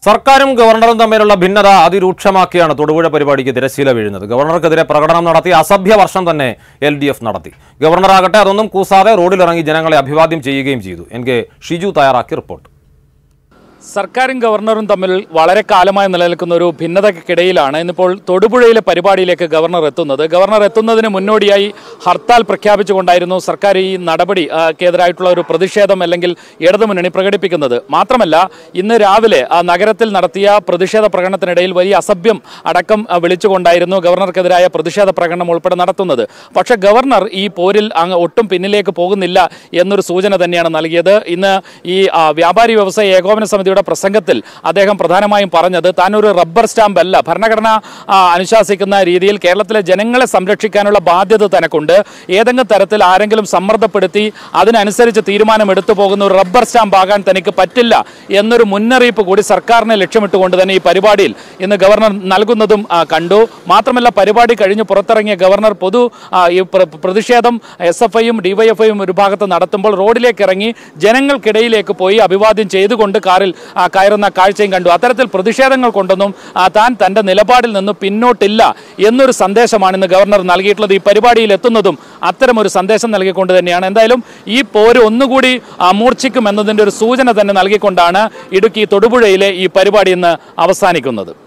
സർക്കാരും ഗവർണറും തമ്മിലുള്ള ഭിന്നത അതിരൂക്ഷമാക്കിയാണ് തൊടുപുഴ പരിപാടിക്ക് തിരശ്ശീല വീഴുന്നത് ഗവർണർക്കെതിരെ പ്രകടനം നടത്തി അസഭ്യ വർഷം തന്നെ എൽ ഡി എഫ് നടത്തി ഗവർണറാകട്ടെ അതൊന്നും കൂസാതെ റോഡിലിറങ്ങി ജനങ്ങളെ അഭിവാദ്യം ചെയ്യുകയും ചെയ്തു എൻ കെ ഷിജു തയ്യാറാക്കിയ റിപ്പോർട്ട് സർക്കാരും ഗവർണറും തമ്മിൽ വളരെ കാലമായി നിലനിൽക്കുന്ന ഒരു ഭിന്നതയ്ക്കിടയിലാണ് ഇന്നിപ്പോൾ തൊടുപുഴയിലെ പരിപാടിയിലേക്ക് ഗവർണർ എത്തുന്നത് ഗവർണർ എത്തുന്നതിന് മുന്നോടിയായി ഹർത്താൽ പ്രഖ്യാപിച്ചുകൊണ്ടായിരുന്നു സർക്കാർ ഈ നടപടി ആ, ക്കെതിരായിട്ടുള്ള ഒരു പ്രതിഷേധം അല്ലെങ്കിൽ ഇടതുമുന്നണി പ്രകടിപ്പിക്കുന്നത് മാത്രമല്ല ഇന്ന് രാവിലെ ആ നഗരത്തിൽ നടത്തിയ പ്രതിഷേധ പ്രകടനത്തിനിടയിൽ വലിയ അസഭ്യം അടക്കം ആ, വിളിച്ചുകൊണ്ടായിരുന്നു ഗവർണർക്കെതിരായ പ്രതിഷേധ പ്രകടനം ഉൾപ്പെടെ നടത്തുന്നത് പക്ഷേ ഗവർണർ ഈ പോരിൽ അങ്ങ് ഒട്ടും പിന്നിലേക്ക് പോകുന്നില്ല എന്നൊരു സൂചന തന്നെയാണ് നൽകിയത് ഇന്ന് ഈ ആ, വ്യാപാരി വ്യവസായ ഏകോപന സമിതിയുടെ പ്രസംഗത്തിൽ അദ്ദേഹം പ്രധാനമായും പറഞ്ഞത് താൻ ഒരു റബ്ബർ സ്റ്റാമ്പ് അല്ല ഭരണഘടന ആ, അനുശാസിക്കുന്ന രീതിയിൽ കേരളത്തിലെ ജനങ്ങളെ സംരക്ഷിക്കാനുള്ള ബാധ്യത തനക്കുണ്ട് ഏതെങ്കിലും തരത്തിൽ ആരെങ്കിലും സമ്മർദ്ദപ്പെടുത്തി അതിനനുസരിച്ച് തീരുമാനം എടുത്തു പോകുന്ന ഒരു റബ്ബർ സ്റ്റാമ്പ് ആകാൻ തനിക്ക് പറ്റില്ല എന്നൊരു മുന്നറിയിപ്പ് കൂടി സർക്കാരിനെ ലക്ഷ്യമിട്ടുകൊണ്ട് തന്നെ ഈ പരിപാടിയിൽ ഇന്ന് ഗവർണർ നൽകുന്നതും ആ, കണ്ടു മാത്രമല്ല പരിപാടി കഴിഞ്ഞ് പുറത്തിറങ്ങിയ ഗവർണർ പൊതു ആ, ഈ പ്ര- പ്രതിഷേധം എസ് എഫ് ഐയും ഡിവൈഎഫ്ഐയും ഒരു ഭാഗത്ത് നടത്തുമ്പോൾ റോഡിലേക്ക് ഇറങ്ങി ജനങ്ങൾക്കിടയിലേക്ക് പോയി അഭിവാദ്യം ചെയ്തുകൊണ്ട് കാറിൽ ആ, കയറുന്ന കാഴ്ചയും കണ്ടു അത്തരത്തിൽ പ്രതിഷേധങ്ങൾ കൊണ്ടൊന്നും ആ, താൻ തന്റെ നിലപാടിൽ നിന്ന് പിന്നോട്ടില്ല എന്നൊരു സന്ദേശമാണ് ഇന്ന് ഗവർണർ നൽകിയിട്ടുള്ളത് ഈ പരിപാടിയിൽ എത്തുന്നതും അത്തരമൊരു സന്ദേശം നൽകിക്കൊണ്ട് തന്നെയാണ് എന്തായാലും ഈ പോര് ഒന്നുകൂടി ആ, മൂർച്ഛിക്കും എന്നതിന്റെ ഒരു സൂചന തന്നെ നൽകിക്കൊണ്ടാണ് ഇടുക്കി തൊടുപുഴയിലെ ഈ പരിപാടി ഇന്ന് അവസാനിക്കുന്നത്